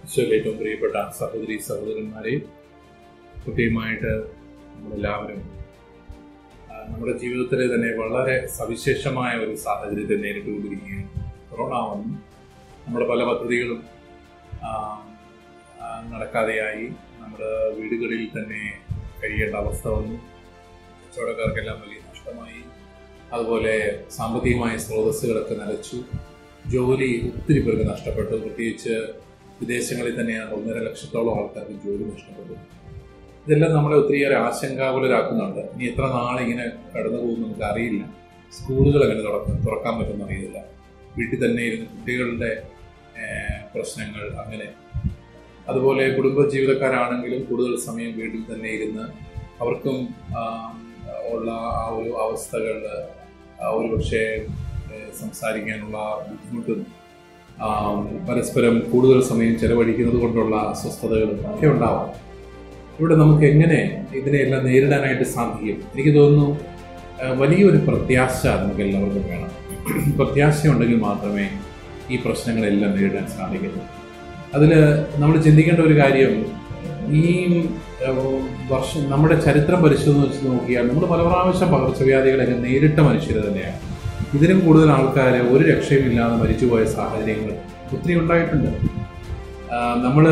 ഈശോയിൽ ഏറ്റവും പ്രിയപ്പെട്ട സഹോദരി സഹോദരന്മാരെ പ്രത്യേകമായിട്ട് നമ്മളെല്ലാവരും ആ, നമ്മുടെ ജീവിതത്തിലെ തന്നെ വളരെ സവിശേഷമായ ഒരു സാഹചര്യത്തെ നേരിട്ടുകൊണ്ടിരിക്കുകയാണ് കൊറോണ വന്നു നമ്മുടെ പല പദ്ധതികളും ആ, ആ, നടക്കാതെയായി നമ്മുടെ വീടുകളിൽ തന്നെ കഴിയേണ്ട അവസ്ഥ വന്നു കച്ചവടക്കാർക്കെല്ലാം വലിയ നഷ്ടമായി അതുപോലെ സാമ്പത്തികമായ സ്രോതസ്സുകളൊക്കെ നിലച്ചു ജോലി ഒത്തിരി പേർക്ക് നഷ്ടപ്പെട്ടു പ്രത്യേകിച്ച് വിദേശങ്ങളിൽ തന്നെ ഒന്നര ലക്ഷത്തോളം ആൾക്കാർക്ക് ജോലി നഷ്ടപ്പെട്ടു ഇതെല്ലാം നമ്മളെ ഒത്തിരിയേറെ ആശങ്കാകുലരാക്കുന്നുണ്ട് ഇനി എത്ര നാൾ ഇങ്ങനെ കടന്നു പോകും നമുക്ക് അറിയില്ല സ്കൂളുകൾ എങ്ങനെ തുറക്കും തുറക്കാൻ പറ്റുമെന്ന് അറിയില്ല വീട്ടിൽ തന്നെ ഇരുന്ന് കുട്ടികളുടെ ഏഹ്, പ്രശ്നങ്ങൾ അങ്ങനെ അതുപോലെ കുടുംബ ജീവിതക്കാരാണെങ്കിലും കൂടുതൽ സമയം വീട്ടിൽ തന്നെ ഇരുന്ന് അവർക്കും ആ, ഉള്ള ആ ഒരു അവസ്ഥകൾ ഒരു പക്ഷേ ഏഹ്, സംസാരിക്കാനുള്ള ബുദ്ധിമുട്ടും ആ, പരസ്പരം കൂടുതൽ സമയം ചെലവഴിക്കുന്നത് കൊണ്ടുള്ള അസ്വസ്ഥതകളും ഒക്കെ ഉണ്ടാവാം ഇവിടെ നമുക്ക് എങ്ങനെ ഇതിനെയെല്ലാം നേരിടാനായിട്ട് സാധിക്കും എനിക്ക് തോന്നുന്നു ആ, വലിയൊരു പ്രത്യാശ നമുക്ക് എല്ലാവർക്കും വേണം പ്രത്യാശ ഉണ്ടെങ്കിൽ മാത്രമേ ഈ പ്രശ്നങ്ങളെല്ലാം നേരിടാൻ സാധിക്കൂ അതിൽ നമ്മൾ ചിന്തിക്കേണ്ട ഒരു കാര്യം ഈ ആ, വർഷം നമ്മുടെ ചരിത്രം പരിശോധിച്ച് നോക്കിയാൽ നമ്മൾ പല പ്രാവശ്യം പകർച്ചവ്യാധികളൊക്കെ നേരിട്ട മനുഷ്യർ തന്നെയാണ് ഇതിനും കൂടുതൽ ആൾക്കാർ ഒരു രക്ഷയുമില്ലാതെ മരിച്ചുപോയ സാഹചര്യങ്ങൾ ഒത്തിരി ഉണ്ടായിട്ടുണ്ട് നമ്മൾ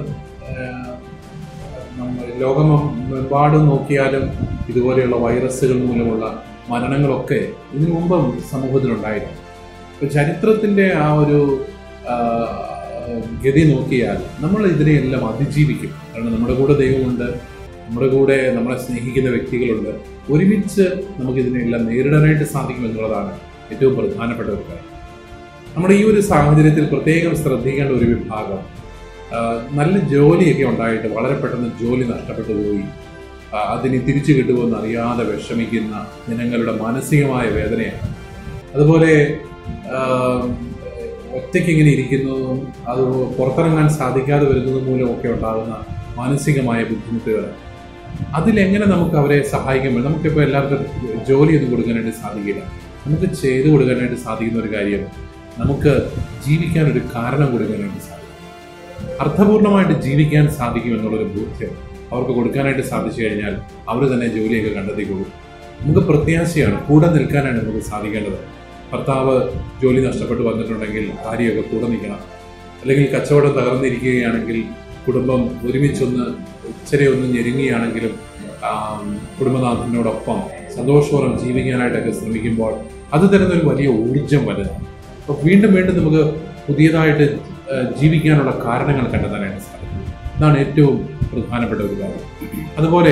നമ്മൾ ലോകമെമ്പാടും നോക്കിയാലും ഇതുപോലെയുള്ള വൈറസുകൾ മൂലമുള്ള മരണങ്ങളൊക്കെ ഇതിനു മുമ്പും സമൂഹത്തിലുണ്ടായിരുന്നു അപ്പോൾ ചരിത്രത്തിൻ്റെ ആ ഒരു ആ, ഗതി നോക്കിയാൽ നമ്മൾ ഇതിനെയെല്ലാം അതിജീവിക്കും കാരണം നമ്മുടെ കൂടെ ദൈവമുണ്ട് നമ്മുടെ കൂടെ നമ്മളെ സ്നേഹിക്കുന്ന വ്യക്തികളുണ്ട് ഒരുമിച്ച് നമുക്കിതിനെല്ലാം നേരിടാനായിട്ട് സാധിക്കും എന്നുള്ളതാണ് ഏറ്റവും പ്രധാനപ്പെട്ട ഒരു കാര്യം നമ്മുടെ ഈ ഒരു സാഹചര്യത്തിൽ പ്രത്യേകം ശ്രദ്ധിക്കേണ്ട ഒരു വിഭാഗം ആ, നല്ല ജോലിയൊക്കെ ഉണ്ടായിട്ട് വളരെ പെട്ടെന്ന് ജോലി നഷ്ടപ്പെട്ടു പോയി ആ, അതിന് തിരിച്ചു കിട്ടുമെന്ന് അറിയാതെ വിഷമിക്കുന്ന ജനങ്ങളുടെ മാനസികമായ വേദനയാണ് അതുപോലെ ആ, ഒറ്റയ്ക്ക് ഇങ്ങനെ ഇരിക്കുന്നതും അത് പുറത്തിറങ്ങാൻ സാധിക്കാതെ വരുന്നതും മൂലമൊക്കെ ഉണ്ടാകുന്ന മാനസികമായ ബുദ്ധിമുട്ടുകൾ അതിലെങ്ങനെ നമുക്ക് അവരെ സഹായിക്കാൻ പറ്റും നമുക്കിപ്പോൾ എല്ലാവർക്കും ജോലിയൊന്നും കൊടുക്കാനായിട്ട് സാധിക്കില്ല നമുക്ക് ചെയ്തു കൊടുക്കാനായിട്ട് സാധിക്കുന്ന ഒരു കാര്യം നമുക്ക് ജീവിക്കാൻ ഒരു കാരണം കൊടുക്കാനായിട്ട് സാധിക്കും അർത്ഥപൂർണമായിട്ട് ജീവിക്കാൻ സാധിക്കും എന്നുള്ളൊരു ബോധ്യം അവർക്ക് കൊടുക്കാനായിട്ട് സാധിച്ചു കഴിഞ്ഞാൽ അവർ തന്നെ ജോലിയൊക്കെ കണ്ടെത്തിക്കൊള്ളും നമുക്ക് പ്രത്യാശയാണ് കൂടെ നിൽക്കാനാണ് നമുക്ക് സാധിക്കേണ്ടത് ഭർത്താവ് ജോലി നഷ്ടപ്പെട്ട് വന്നിട്ടുണ്ടെങ്കിൽ ഭാര്യയൊക്കെ കൂടെ നിൽക്കണം അല്ലെങ്കിൽ കച്ചവടം തകർന്നിരിക്കുകയാണെങ്കിൽ കുടുംബം ഒരുമിച്ചൊന്ന് ഇച്ചിരി ഒന്ന് ഞെരുങ്ങിയാണെങ്കിലും ആം, കുടുംബനാഥനോടൊപ്പം സന്തോഷപൂർവ്വം ജീവിക്കാനായിട്ടൊക്കെ ശ്രമിക്കുമ്പോൾ അത് തരുന്ന ഒരു വലിയ ഊർജം വലുതാണ് അപ്പോൾ വീണ്ടും വീണ്ടും നമുക്ക് പുതിയതായിട്ട് ആ, ജീവിക്കാനുള്ള കാരണങ്ങൾ കണ്ടെത്താനായിട്ട് സാധിക്കും ഇതാണ് ഏറ്റവും പ്രധാനപ്പെട്ട ഒരു കാര്യം അതുപോലെ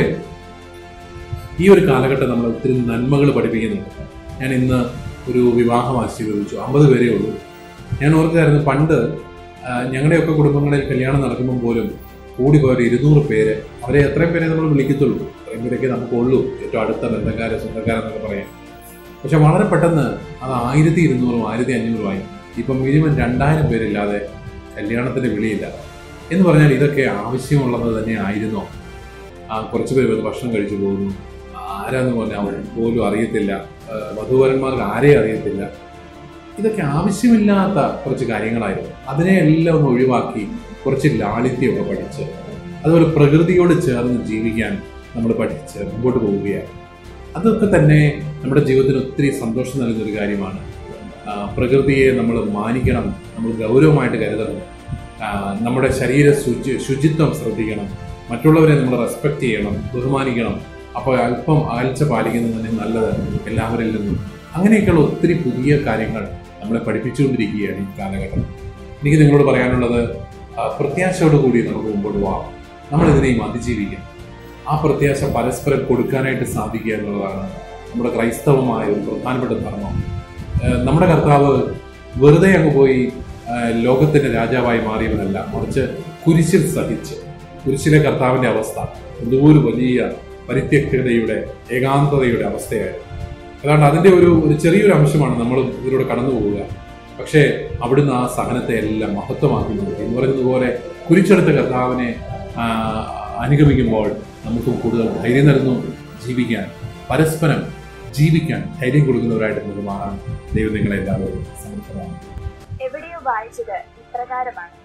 ഈ ഒരു കാലഘട്ടം നമ്മൾ ഒത്തിരി നന്മകൾ പഠിപ്പിക്കുന്നുണ്ട് ഞാൻ ഇന്ന് ഒരു വിവാഹം ആശീർവദിച്ചു അമ്പത് പേരേ ഉള്ളൂ ഞാൻ ഓർക്കായിരുന്നു പണ്ട് ആ, ഞങ്ങളുടെയൊക്കെ കുടുംബങ്ങളിൽ കല്യാണം നടക്കുമ്പോൾ പോലും കൂടി പോയ ഒരു ഇരുന്നൂറ് പേര് അവരെ എത്രയും പേരെ നമ്മൾ വിളിക്കത്തുള്ളൂ അത്രയും പേരൊക്കെ നമുക്കുള്ളൂ ഏറ്റവും അടുത്ത ബന്ധക്കാര് സ്വന്തക്കാരെന്നൊക്കെ പറയാം പക്ഷെ വളരെ പെട്ടെന്ന് അത് ആയിരത്തി ഇരുന്നൂറും ആയിരത്തി അഞ്ഞൂറുമായി ഇപ്പം മിനിമം രണ്ടായിരം പേരില്ലാതെ കല്യാണത്തിന് വിളിയില്ല എന്ന് പറഞ്ഞാൽ ഇതൊക്കെ ആവശ്യമുള്ളത് തന്നെ ആയിരുന്നോ ആ കുറച്ച് പേര് വന്ന് ഭക്ഷണം കഴിച്ചു പോകുന്നു ആരാന്ന് പറഞ്ഞാൽ അവർ പോലും അറിയത്തില്ല ആ, വധൂവരന്മാർക്ക് ആരെയും അറിയത്തില്ല ഇതൊക്കെ ആവശ്യമില്ലാത്ത കുറച്ച് കാര്യങ്ങളായിരുന്നു അതിനെ എല്ലാം ഒന്ന് ഒഴിവാക്കി കുറച്ച് ലാളിത്യമൊക്കെ പഠിച്ച് അതുപോലെ പ്രകൃതിയോട് ചേർന്ന് ജീവിക്കാൻ നമ്മൾ പഠിച്ച് മുമ്പോട്ട് പോവുകയാണ് അതൊക്കെ തന്നെ നമ്മുടെ ജീവിതത്തിന് ഒത്തിരി സന്തോഷം നൽകുന്ന ഒരു കാര്യമാണ് ആ, പ്രകൃതിയെ നമ്മൾ മാനിക്കണം നമ്മൾ ഗൗരവമായിട്ട് കരുതണം ആ, നമ്മുടെ ശരീര ശുചി ശുചിത്വം ശ്രദ്ധിക്കണം മറ്റുള്ളവരെ നമ്മൾ റെസ്പെക്ട് ചെയ്യണം ബഹുമാനിക്കണം അപ്പോൾ അല്പം അകൽച്ച പാലിക്കുന്നത് തന്നെ നല്ലത് എല്ലാവരിൽ നിന്നും അങ്ങനെയൊക്കെയുള്ള ഒത്തിരി പുതിയ കാര്യങ്ങൾ നമ്മളെ പഠിപ്പിച്ചുകൊണ്ടിരിക്കുകയാണ് ഈ കാലഘട്ടം എനിക്ക് നിങ്ങളോട് പറയാനുള്ളത് ആ, പ്രത്യാശയോട് കൂടി നമുക്ക് മുമ്പോട്ട് പോകാം നമ്മൾ ഇതിനെയും അതിജീവിക്കാം ആ പ്രത്യാശ പരസ്പരം കൊടുക്കാനായിട്ട് സാധിക്കുക എന്നുള്ളതാണ് നമ്മുടെ ക്രൈസ്തവമായ ഒരു പ്രധാനപ്പെട്ട ധർമ്മം ഏഹ് നമ്മുടെ കർത്താവ് വെറുതെ അങ്ങ് പോയി ഏഹ് ലോകത്തിന്റെ രാജാവായി മാറിയവനല്ല മറിച്ച് കുരിശിൽ സഹിച്ച് കുരിശിലെ കർത്താവിന്റെ അവസ്ഥ എന്തോ ഒരു വലിയ പരിത്യക്തതയുടെ ഏകാന്തതയുടെ അവസ്ഥയായിരുന്നു അതുകൊണ്ട് അതിന്റെ ഒരു ഒരു ചെറിയൊരു അംശമാണ് നമ്മൾ ഇതിലൂടെ കടന്നു പോവുക പക്ഷേ അവിടുന്ന് ആ സഹനത്തെ എല്ലാം മഹത്വമാക്കി നിർത്തി എന്ന് പറയുന്നത് പോലെ കുരിച്ചെടുത്ത കർത്താവിനെ ആ, അനുഗമിക്കുമ്പോൾ നമുക്ക് കൂടുതൽ ധൈര്യം നൽകുന്നു ജീവിക്കാൻ പരസ്പരം ജീവിക്കാൻ ധൈര്യം കൊടുക്കുന്നവരായിട്ട് നമുക്ക് മാറാൻ ദൈവം നിങ്ങളെ എല്ലാവരും സമർത്ഥമാണ് എവിടെയോ വായിച്ചത് ഇപ്രകാരമാണ്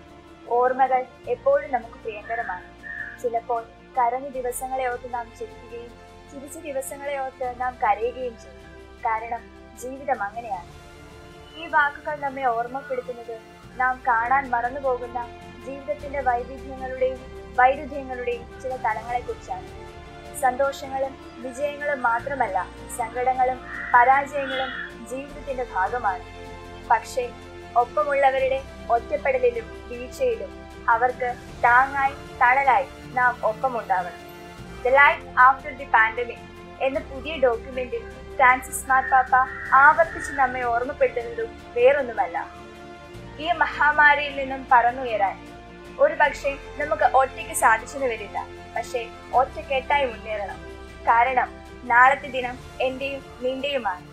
ഓർമ്മകൾ എപ്പോഴും നമുക്ക് പ്രിയങ്കരമാണ് ചിലപ്പോൾ കരഞ്ഞ ദിവസങ്ങളെ ഓർത്ത് നാം ചിരിക്കുകയും ചിരിച്ച ദിവസങ്ങളെ ഓർത്ത് നാം കരയുകയും ചെയ്യും കാരണം ജീവിതം അങ്ങനെയാണ് ഈ വാക്കുകൾ നമ്മെ ഓർമ്മപ്പെടുത്തുന്നത് നാം കാണാൻ മറന്നുപോകുന്ന ജീവിതത്തിന്റെ വൈവിധ്യങ്ങളുടെയും വൈരുദ്ധ്യങ്ങളുടെയും ചില തലങ്ങളെക്കുറിച്ചാണ് സന്തോഷങ്ങളും വിജയങ്ങളും മാത്രമല്ല സങ്കടങ്ങളും പരാജയങ്ങളും ജീവിതത്തിന്റെ ഭാഗമാണ് പക്ഷേ ഒപ്പമുള്ളവരുടെ ഒറ്റപ്പെടലിലും വീഴ്ചയിലും അവർക്ക് താങ്ങായി തണലായി നാം ഒപ്പമുണ്ടാവണം the life after the pandemic എന്ന പുതിയ ഡോക്യുമെന്റിൽ ഫ്രാൻസിസ് മാർപ്പാപ്പ ആവർത്തിച്ച് നമ്മെ ഓർമ്മപ്പെടുത്തുന്നതും വേറൊന്നുമല്ല ഈ മഹാമാരിയിൽ നിന്നും പറന്നുയരാൻ ഒരു പക്ഷേ നമുക്ക് ഒറ്റയ്ക്ക് സാധിച്ചെന്ന് വരില്ല പക്ഷേ ഒറ്റക്കെട്ടായി മുന്നേറണം കാരണം നാളത്തെ ദിനം എന്റെയും നിന്റെയുമാണ്